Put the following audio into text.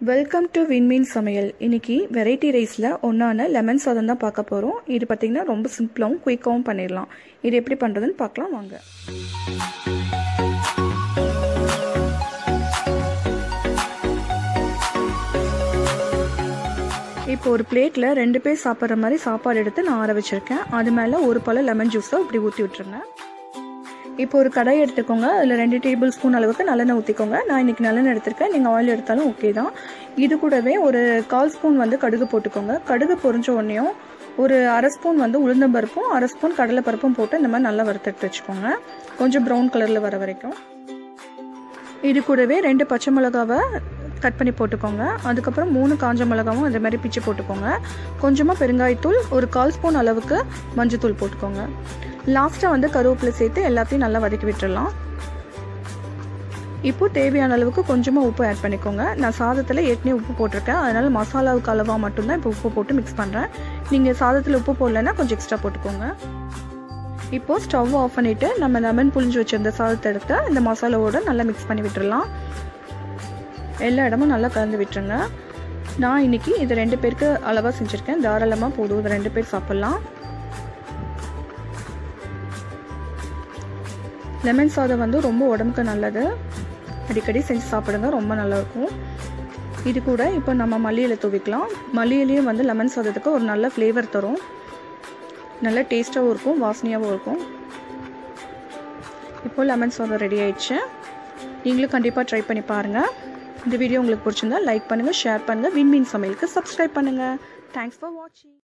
welcome to விண்மீன் சமையல் இன்னைக்கு வெரைட்டி ரைஸில் ஒன்றான லெமன் சாதம் தான் பார்க்க போகிறோம் இது பார்த்திங்கன்னா ரொம்ப சிம்பிளாகவும் குயிக்காகவும் பண்ணிடலாம் இது எப்படி பண்ணுறதுன்னு பார்க்கலாம் வாங்க இப்போ ஒரு பிளேட்டில் ரெண்டு பேர் சாப்பிட்ற மாதிரி சாப்பாடு எடுத்து நான் ஆற வச்சுருக்கேன் அது மேலே ஒரு பழம் லெமன் ஜூஸை இப்படி ஊற்றி விட்டுருங்க இப்போ ஒரு கடாய் எடுத்துக்கோங்க அதில் ரெண்டு டேபிள் ஸ்பூன் அளவுக்கு நல்லெண்ணெய் ஊற்றிக்கோங்க நான் இன்றைக்கி நல்லெண்ணெய் எடுத்திருக்கேன் நீங்கள் ஆயில் எடுத்தாலும் ஓகே தான் இது கூடவே ஒரு கால் ஸ்பூன் வந்து கடுகு போட்டுக்கோங்க கடுகு பொரிஞ்ச உடனேயும் ஒரு அரை ஸ்பூன் வந்து உளுந்தம்பருப்பும் அரை ஸ்பூன் கடலைப்பருப்பும் போட்டு இந்த மாதிரி நல்லா வறுத்துட்டு வச்சுக்கோங்க கொஞ்சம் ப்ரௌன் கலரில் வர வரைக்கும் இது கூடவே ரெண்டு பச்சை மிளகாவை கட் பண்ணி போட்டுக்கோங்க அதுக்கப்புறம் மூணு காஞ்ச மிளகாவும் அதே மாதிரி பிச்சு போட்டுக்கோங்க கொஞ்சமாக பெருங்காயத்தூள் ஒரு கால் ஸ்பூன் அளவுக்கு மஞ்சத்தூள் போட்டுக்கோங்க லாஸ்ட்டாக வந்து கருவேப்பிலை சேர்த்து எல்லாத்தையும் நல்லா வதக்கி விட்டுடலாம் இப்போ தேவையான அளவுக்கு கொஞ்சமாக உப்பு ஆட் பண்ணிக்கோங்க நான் சாதத்தில் ஏற்கனவே உப்பு போட்டிருக்கேன் அதனால் மசாலாவுக்கு அளவாக மட்டும்தான் இப்போ உப்பு போட்டு மிக்ஸ் பண்ணுறேன் நீங்கள் சாதத்தில் உப்பு போடலைன்னா கொஞ்சம் எக்ஸ்ட்ரா போட்டுக்கோங்க இப்போது ஸ்டவ் ஆஃப் பண்ணிவிட்டு நம்ம லெமன் புளிஞ்சு வச்சுருந்த சாதத்தை எடுத்து இந்த மசாலாவோட நல்லா மிக்ஸ் பண்ணி விட்டுடலாம் எல்லா இடமும் நல்லா கலந்து விட்டுருங்க நான் இன்றைக்கி இது ரெண்டு பேருக்கு அளவாக செஞ்சுருக்கேன் தாராளமாக போதும் இது ரெண்டு பேர் சாப்பிட்லாம் லெமன் சாதம் வந்து ரொம்ப உடம்புக்கு நல்லது அடிக்கடி செஞ்சு சாப்பிடுங்க ரொம்ப நல்லாயிருக்கும் இது கூட இப்போ நம்ம மல்லியில் தூவிக்கலாம் மல்லியிலையும் வந்து லெமன் சாதத்துக்கு ஒரு நல்ல ஃப்ளேவர் தரும் நல்ல டேஸ்ட்டாகவும் இருக்கும் வாசனையாகவும் இருக்கும் இப்போ லெமன் சாதம் ரெடி ஆயிடுச்சு நீங்களும் கண்டிப்பாக ட்ரை பண்ணி பாருங்கள் இந்த வீடியோ உங்களுக்கு பிடிச்சிருந்தா லைக் பண்ணுங்கள் ஷேர் பண்ணுங்கள் விண்மீன் சமையலுக்கு சப்ஸ்கிரைப் பண்ணுங்கள் தேங்க்ஸ் ஃபார் வாட்சிங்